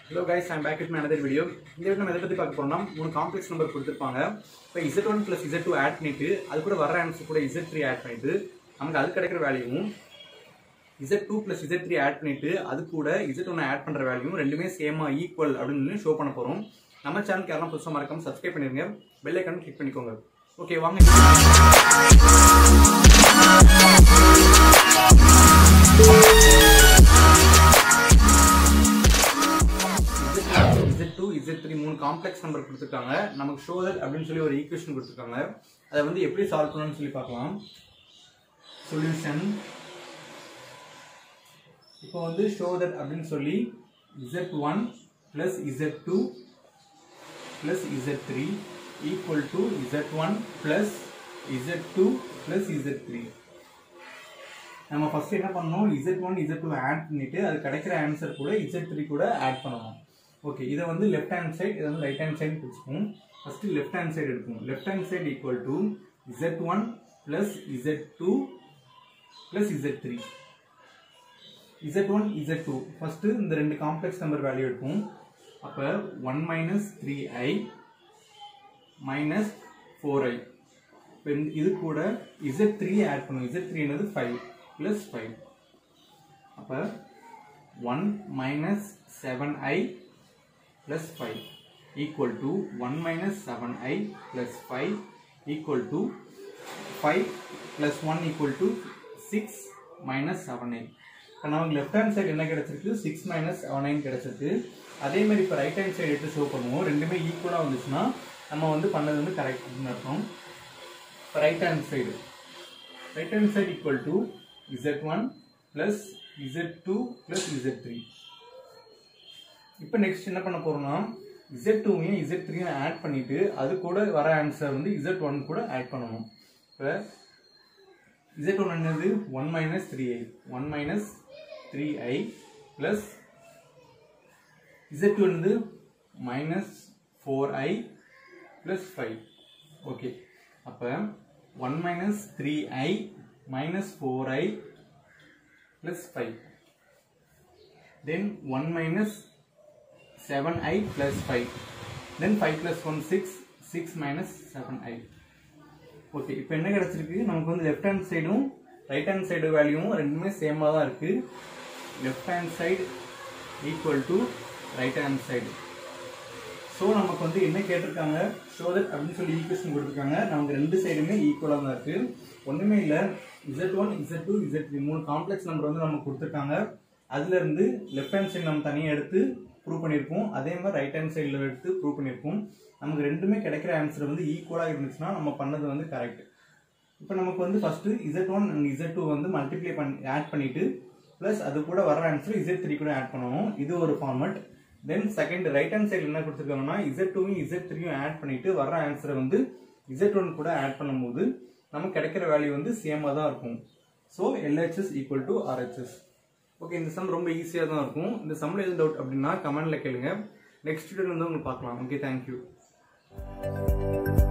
hello guys I'm back with my another video இந்த video நம்ம எதை பற்றி பார்க்க போறோம்னா மூணு காம்ப்ளெக்ஸ் நம்பர் கொடுத்துருப்பாங்க இப்போ Z one plus Z two add பண்ணிட்டு அது கூட வர ஆன்சர் கூட இசட் த்ரீ ஆட் பண்ணிட்டு நமக்கு அது கிடைக்கிற வேல்யூவும் Z two plus Z three add பண்ணிட்டு அது கூட இசட் ஒன்று ஆட் பண்ணுற வேல்யூவும் ரெண்டுமே சேமா ஈக்குவல் அப்படின்னு ஷோ பண்ண போகிறோம் நம்ம சேனலுக்கு யாரெல்லாம் புதுசாக மறக்காம சப்ஸ்கிரைப் பண்ணிருங்க பெல் ஐக்கான் கிளிக் பண்ணிக்கோங்க ஓகே வாங்க இசட் டூ இசட் த்ரீ மூணு காம்ப்ளெக்ஸ் நம்பர் கொடுத்துருக்காங்க நமக்கு ஷோ தட் அப்படின்னு சொல்லி ஒரு ஈக்குவேஷன் கொடுத்துருக்காங்க அதை வந்து எப்படி சால்வ் பண்ணணும்னு சொல்லி பார்க்கலாம் சொல்யூஷன் இப்போ வந்து ஷோ தட் அப்படின்னு சொல்லி Z one plus Z two plus Z three equal to Z one plus Z two plus Z three நம்ம ஃபர்ஸ்ட் என்ன பண்ணணும் Z one Z two add பண்ணிட்டு அது கிடைக்கிற ஆன்சர் கூட இசட் த்ரீ கூட ஆட் பண்ணணும் ஓகே இதை வந்து லெஃப்ட் ஹேண்ட் சைடு இதை வந்து ரைட் ஹேண்ட் சைடு பிடிச்சிக்கும் ஃபர்ஸ்ட் லெஃப்ட் ஹேண்ட் சைடு எடுக்கணும் left hand side equal to Z one plus Z two plus Z three Z one Z two first இந்த ரெண்டு காம்ப்ளெக்ஸ் நம்பர் வேல்யூ எடுக்கும் அப்போ one minus three i minus four i இப்போ இது கூட Z three add பண்ணும் Z three என்னது five plus five அப்போ one minus seven i plus five equal to one minus seven i plus five equal to five plus one equal to six minus seven i இப்போ நமக்கு left hand side என்ன கிடைச்சிருக்கு six minus seven ஐன் கிடைச்சிருக்கு அதே மாதிரி இப்போ right hand side எடுத்து show பண்ணுவோம் ரெண்டுமே ஈக்குவலாக வந்துச்சுன்னா நம்ம வந்து பண்ணது வந்து கரெக்ட்னு அர்த்தம் இப்போ right hand side right hand side equal to Z one plus Z two plus Z three இப்போ நெக்ஸ்ட் என்ன பண்ண போறோம்னா இசட் டூவையும் இசட் த்ரீயும் ஆட் பண்ணிட்டு அது கூட வர ஆன்சர் வந்து இசட் ஒன் கூட ஆட் பண்ணணும் இப்போ இசட் ஒன் என்னது one minus three i one minus three i plus Z two என்னது minus four i plus five okay அப்போ one minus three i minus four i plus five then one minus 7i plus 5 then 5 plus 1 6 6 minus 7i okay இப்போ என்ன கிடைச்சிருக்கு நமக்கு வந்து left hand சைடும் right hand side வேல்யூவும் ரெண்டுமே சேமாக தான் இருக்கு left hand side equal to right hand side so நமக்கு வந்து என்ன கேட்டிருக்காங்க ஷோ தட் அப்படின்னு சொல்லி ஈக்குவேஷன் கொடுத்துருக்காங்க நமக்கு ரெண்டு சைடுமே ஈக்குவலாக தான் இருக்கு ஒன்றுமே இல்லை Z one Z two Z three மூணு காம்ப்ளெக்ஸ் நம்பர் வந்து நமக்கு கொடுத்துருக்காங்க அதுல இருந்து லெஃப்ட் ஹேண்ட் சைடு நம்ம தனியாக எடுத்து ப்ரூவ் பண்ணியிருக்கோம் அதே மாதிரி ரைட் ஹேண்ட் சைடில் எடுத்து ப்ரூவ் பண்ணியிருக்கோம் நமக்கு ரெண்டுமே கிடைக்கிற ஆன்சர் வந்து ஈக்குவலாக இருந்துச்சுன்னா நம்ம பண்ணது வந்து கரெக்ட் இப்போ நமக்கு வந்து first Z one and Z two வந்து மல்டிப்ளை பண்ணி ஆட் பண்ணிட்டு ப்ளஸ் அது கூட வர ஆன்சர் இசட் த்ரீ கூட ஆட் பண்ணணும் இது ஒரு format then second right hand சைடில் என்ன கொடுத்துருக்காங்கன்னா இசட் டூவும் இசட் த்ரீயும் ஆட் பண்ணிட்டு வர ஆன்சரை வந்து இசட் ஒன் கூட ஆட் பண்ணும்போது நமக்கு கிடைக்கிற வேல்யூ வந்து சேமாக தான் இருக்கும் so LHS equal to RHS okay இந்த சம் ரொம்ப ஈஸியாக தான் இருக்கும் இந்த சம்மில் எதுவும் டவுட் அப்படின்னா கமெண்ட்ல கேளுங்க நெக்ஸ்ட் வீடியோவில் வந்து உங்களுக்கு பார்க்கலாம் ஓகே தேங்க்யூ